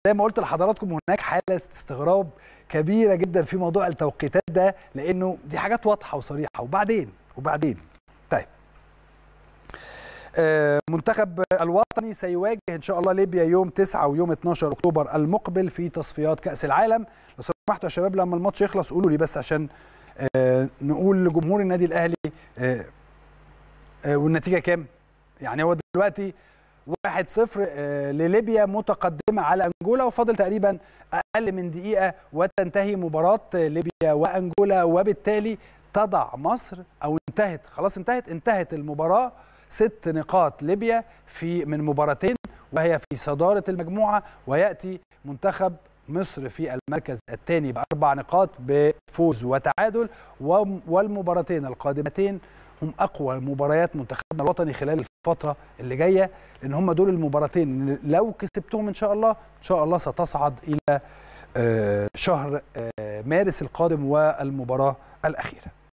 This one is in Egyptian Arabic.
زي ما قلت لحضراتكم هناك حاله استغراب كبيره جدا في موضوع التوقيتات ده لانه دي حاجات واضحه وصريحه وبعدين وبعدين طيب آه، منتخب الوطني سيواجه ان شاء الله ليبيا يوم 9 ويوم 12 اكتوبر المقبل في تصفيات كاس العالم لو سمحتوا يا شباب لما الماتش يخلص قولوا لي بس عشان آه، نقول لجمهور النادي الاهلي آه، آه، والنتيجه كام يعني هو دلوقتي 1-0 آه، لليبيا متقدمه على انجولا وفاضل تقريبا اقل من دقيقه وتنتهي مباراه ليبيا وانجولا وبالتالي تضع مصر او انتهت خلاص انتهت انتهت المباراه ست نقاط ليبيا في من مباراتين وهي في صداره المجموعه وياتي منتخب مصر في المركز الثاني باربع نقاط بفوز وتعادل وم- والمباراتين القادمتين هم اقوى مباريات منتخبنا الوطني خلال الفتره اللي جايه لان هم دول المباراتين اللي لو كسبتهم ان شاء الله ان شاء الله ستصعد الى آه، شهر آه، مارس القادم والمباراه الاخيره